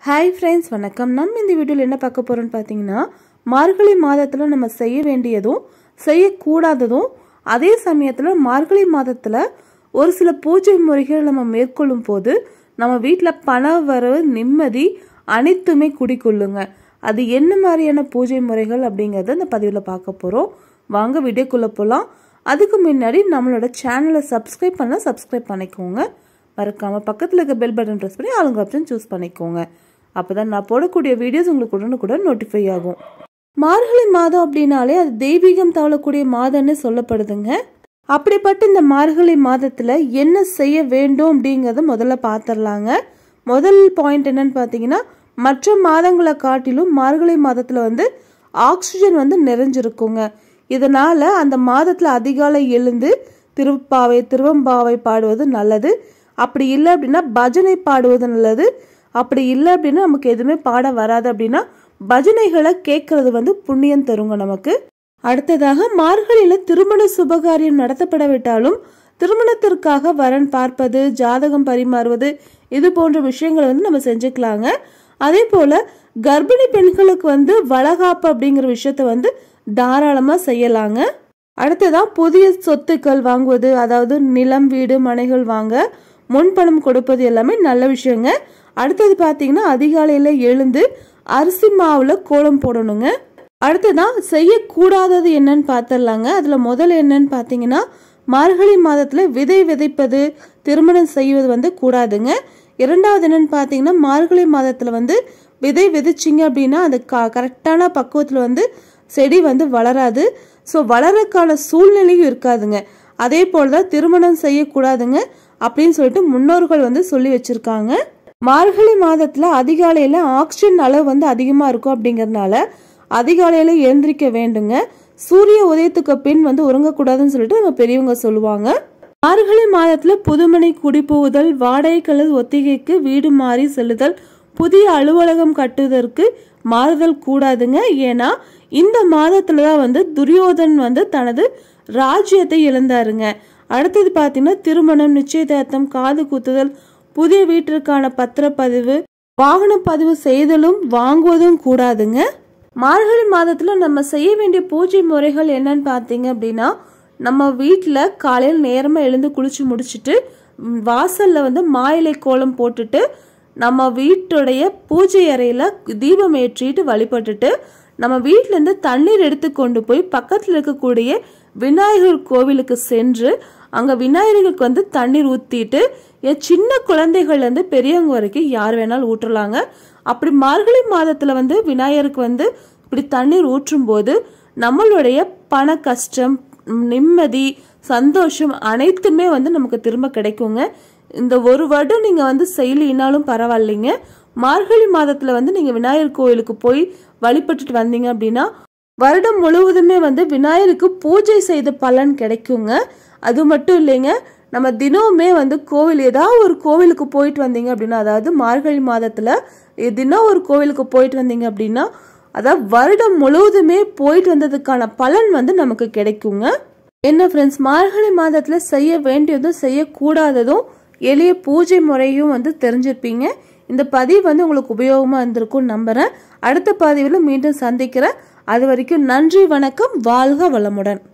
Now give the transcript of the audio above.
hi friends வணக்கம் நம்ம இந்த வீடியோவில் என்ன பார்க்க போகிறோம்னு பார்த்தீங்கன்னா மார்கழி மாதத்தில் நம்ம செய்ய வேண்டியதும் செய்யக்கூடாததும் அதே சமயத்தில் மார்கழி மாதத்தில் ஒரு சில பூஜை முறைகளை நம்ம மேற்கொள்ளும் போது நம்ம வீட்டில் பண வரவு நிம்மதி அனைத்துமே குடிக்கொள்ளுங்க அது என்ன மாதிரியான பூஜை முறைகள் அப்படிங்கிறத இந்த பதிவில் பார்க்க போகிறோம் வாங்க வீடியோக்குள்ளே போகலாம் அதுக்கு முன்னாடி நம்மளோட சேனலை சப்ஸ்கிரைப் பண்ண சப்ஸ்கிரைப் பண்ணிக்கோங்க மறக்காமல் பக்கத்தில் இருக்க பெல் பட்டன் ப்ரெஸ் பண்ணி ஆளுங்க ஆப்ஷன் சூஸ் பண்ணிக்கோங்க அப்போ தான் நான் போடக்கூடிய வீடியோஸ் உங்களுக்கு உடனுக்குடன் நோட்டிஃபை ஆகும் மார்கழி மாதம் அப்படின்னாலே அது தெய்வீகம் தவழக்கூடிய மாதம்னு சொல்லப்படுதுங்க அப்படிப்பட்ட இந்த மார்கழி மாதத்தில் என்ன செய்ய வேண்டும் அப்படிங்கிறத முதல்ல பார்த்துடலாங்க முதல் பாயிண்ட் என்னன்னு பார்த்தீங்கன்னா மற்ற மாதங்களை காட்டிலும் மார்கழி மாதத்தில் வந்து ஆக்சிஜன் வந்து நிறைஞ்சிருக்குங்க இதனால் அந்த மாதத்தில் அதிகாலை எழுந்து திருப்பாவை திருவம்பாவை பாடுவது நல்லது அப்படி இல்லை அப்படின்னா பஜனை பாடுவது நல்லது அப்படி இல்லை அப்படின்னா நமக்கு எதுவுமே பாட வராது அப்படின்னா பஜனைகளை கேட்கறது வந்து புண்ணியம் தருங்க நமக்கு அடுத்ததாக மார்கழியில் திருமண சுபகாரியம் நடத்தப்படவிட்டாலும் திருமணத்திற்காக வரன் பார்ப்பது ஜாதகம் பரிமாறுவது இது போன்ற விஷயங்களை வந்து நம்ம செஞ்சுக்கலாங்க அதே போல் கர்ப்பிணி பெண்களுக்கு வந்து வளகாப்பு அப்படிங்கிற விஷயத்த வந்து தாராளமாக செய்யலாங்க அடுத்ததான் புதிய சொத்துக்கள் வாங்குவது அதாவது நிலம் வீடு மனைகள் வாங்க முன்பணம் கொடுப்பது எல்லாமே நல்ல விஷயங்க அடுத்தது பார்த்தீங்கன்னா அதிகாலையில் எழுந்து அரிசி மாவில் கோலம் போடணுங்க அடுத்ததான் செய்யக்கூடாதது என்னன்னு பார்த்துடலாங்க அதில் முதல் என்னன்னு பார்த்தீங்கன்னா மார்கழி மாதத்தில் விதை விதைப்பது திருமணம் செய்வது வந்து கூடாதுங்க இரண்டாவது என்னன்னு பார்த்தீங்கன்னா மார்கழி மாதத்தில் வந்து விதை விதைச்சிங்க அப்படின்னா அது க கரெக்டான பக்குவத்தில் வந்து செடி வந்து வளராது ஸோ வளரக்கான சூழ்நிலையும் இருக்காதுங்க அதே போல் தான் திருமணம் செய்யக்கூடாதுங்க அப்படின்னு சொல்லிட்டு முன்னோர்கள் வந்து சொல்லி வச்சுருக்காங்க மார்கழி மாதத்தில் அதிகாலையில் ஆக்சிஜன் அளவு வந்து அதிகமாக இருக்கும் அப்படிங்கிறதுனால அதிகாலையில் எழுந்திரிக்க வேண்டுங்க சூரிய உதயத்துக்கு பின் வந்து உறங்கக்கூடாதுன்னு சொல்லிட்டு நம்ம பெரியவங்க சொல்லுவாங்க மார்கழி மாதத்தில் புதுமனை குடிபோகுதல் வாடகை கல்லது ஒத்திகைக்கு வீடு மாறி செல்லுதல் புதிய அலுவலகம் கட்டுவதற்கு மாறுதல் கூடாதுங்க ஏன்னா இந்த மாதத்துல தான் வந்து துரியோதன் வந்து தனது ராஜ்யத்தை இழந்தாருங்க அடுத்தது பார்த்தீங்கன்னா திருமணம் நிச்சயதார்த்தம் காது குத்துதல் புதிய வீட்டிற்கான பத்திரப்பதிவு வாகன பதிவு செய்தலும் வாங்குவதும் கூடாதுங்க மார்கழி மாதத்துல நம்ம செய்ய வேண்டிய பூஜை முறைகள் என்னன்னு பார்த்தீங்க அப்படின்னா நம்ம வீட்டில் காலையில் நேரமாக எழுந்து குளிச்சு முடிச்சுட்டு வாசலில் வந்து மாயிலை கோலம் போட்டுட்டு நம்ம வீட்டுடைய பூஜை அறையில் தீபம் ஏற்றிட்டு வழிபட்டுட்டு நம்ம வீட்டிலேருந்து தண்ணீர் எடுத்து கொண்டு போய் பக்கத்தில் இருக்கக்கூடிய விநாயகர் கோவிலுக்கு சென்று அங்கே விநாயகருக்கு வந்து தண்ணீர் ஊற்றிட்டு என் சின்ன குழந்தைகள்லேருந்து பெரியவங்க வரைக்கும் யார் வேணாலும் ஊற்றலாங்க அப்படி மார்கழி மாதத்தில் வந்து விநாயகருக்கு வந்து இப்படி தண்ணீர் ஊற்றும் போது நம்மளுடைய பண கஷ்டம் நிம்மதி சந்தோஷம் அனைத்துமே வந்து நமக்கு திரும்ப கிடைக்குங்க இந்த ஒரு வருடம் நீங்கள் வந்து செய்யலினாலும் பரவாயில்லைங்க மார்கழி மாதத்தில் வந்து நீங்கள் விநாயகர் கோயிலுக்கு போய் வழிபட்டுட்டு வந்தீங்க அப்படின்னா வருடம் முழுவதுமே வந்து விநாயகருக்கு பூஜை செய்த பலன் கிடைக்குங்க அது மட்டும் இல்லைங்க நம்ம தினமுமே வந்து கோவில் ஏதாவது ஒரு கோவிலுக்கு போயிட்டு வந்தீங்க அப்படின்னா அதாவது மார்கழி மாதத்தில் தினம் ஒரு கோவிலுக்கு போயிட்டு வந்தீங்க அப்படின்னா அதாவது வருடம் முழுவதுமே போயிட்டு வந்ததுக்கான பலன் வந்து நமக்கு கிடைக்குங்க என்ன ஃப்ரெண்ட்ஸ் மார்கழி மாதத்தில் செய்ய வேண்டியதும் செய்யக்கூடாததும் எளிய பூஜை முறையும் வந்து தெரிஞ்சிருப்பீங்க இந்த பதிவு வந்து உங்களுக்கு உபயோகமாக இருந்திருக்கும் நம்புகிறேன் அடுத்த பதிவில் மீண்டும் சந்திக்கிறேன் அது வரைக்கும் நன்றி வணக்கம் வாழ்க வளமுடன்